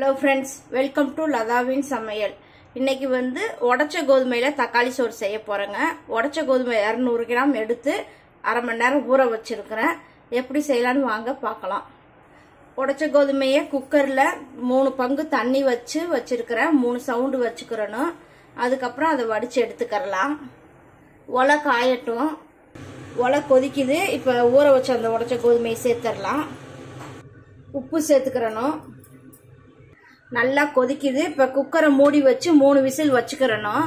hello friends welcome to லதாவின் சமையல் இன்னைக்கு வந்து உடச்ச கோதுமையில தக்காளி சோறு செய்ய போறேங்க உடச்ச கோதுமை இரநூறு கிராம் எடுத்து அரை மணி நேரம் ஊற வச்சிருக்கிறேன் எப்படி செய்யலான்னு வாங்க பார்க்கலாம் உடச்ச கோதுமையை குக்கரில் மூணு பங்கு தண்ணி வச்சு வச்சிருக்கிறேன் மூணு சவுண்டு வச்சுக்கிறணும் அதுக்கப்புறம் அதை வடித்து எடுத்துக்கிறலாம் ஒலை காயட்டும் ஒலை கொதிக்குது இப்போ ஊற வச்ச அந்த உடச்ச கோதுமையை சேர்த்துடலாம் உப்பு சேர்த்துக்கிறணும் நல்லா கொதிக்குது இப்போ குக்கரை மூடி வச்சு மூணு விசில் வச்சுக்கிறணும்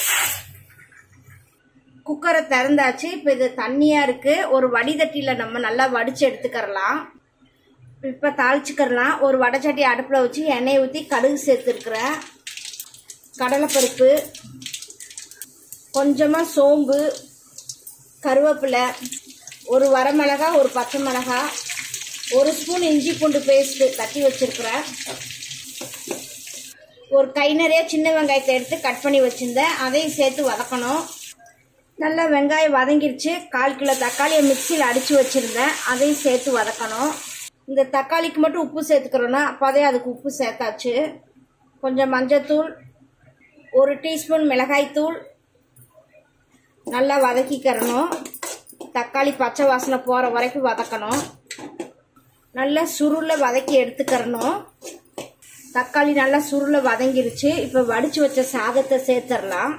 குக்கரை திறந்தாச்சு இப்போ இது தண்ணியாக இருக்குது ஒரு வடிதட்டியில் நம்ம நல்லா வடித்து எடுத்துக்கிறலாம் இப்போ தாளிச்சுக்கிறலாம் ஒரு வடைச்சட்டி அடுப்பில் வச்சு எண்ணெயை ஊற்றி கடுகு சேர்த்துருக்குறேன் கடலைப்பருப்பு கொஞ்சமாக சோம்பு கருவேப்பிலை ஒரு வரமிளகா ஒரு பச்சை மிளகா ஒரு ஸ்பூன் இஞ்சி பூண்டு பேஸ்ட்டு தட்டி வச்சுருக்குறேன் ஒரு கை நிறைய சின்ன வெங்காயத்தை எடுத்து கட் பண்ணி வச்சுருந்தேன் அதையும் சேர்த்து வதக்கணும் நல்லா வெங்காயம் வதங்கிருச்சு கால் கிலோ தக்காளியை மிக்சியில் அடித்து வச்சுருந்தேன் அதையும் சேர்த்து வதக்கணும் இந்த தக்காளிக்கு மட்டும் உப்பு சேர்த்துக்கிறோன்னா அப்போதே அதுக்கு உப்பு சேர்த்தாச்சு கொஞ்சம் மஞ்சத்தூள் ஒரு டீஸ்பூன் மிளகாய்த்தூள் நல்லா வதக்கிக்கிறணும் தக்காளி பச்சை வாசனை போகிற வரைக்கும் வதக்கணும் நல்லா சுருள வதக்கி எடுத்துக்கிறணும் தக்காளி நல்லா சுருள வதங்கிருச்சு இப்போ வடித்து வச்ச சாதத்தை சேர்த்துடலாம்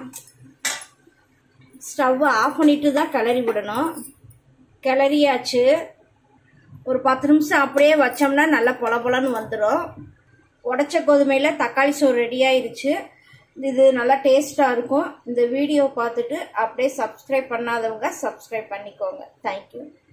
ஸ்டவ்வை ஆஃப் பண்ணிட்டு தான் கிளறி விடணும் கிளறியாச்சு ஒரு பத்து நிமிஷம் அப்படியே வச்சோம்னா நல்லா பொல பொலன்னு வந்துடும் உடச்ச கோதுமையில் தக்காளி சோறு ரெடி ஆயிருச்சு இது நல்லா டேஸ்ட்டாக இருக்கும் இந்த வீடியோ பார்த்துட்டு அப்படியே சப்ஸ்கிரைப் பண்ணாதவங்க சப்ஸ்கிரைப் பண்ணிக்கோங்க தேங்க்யூ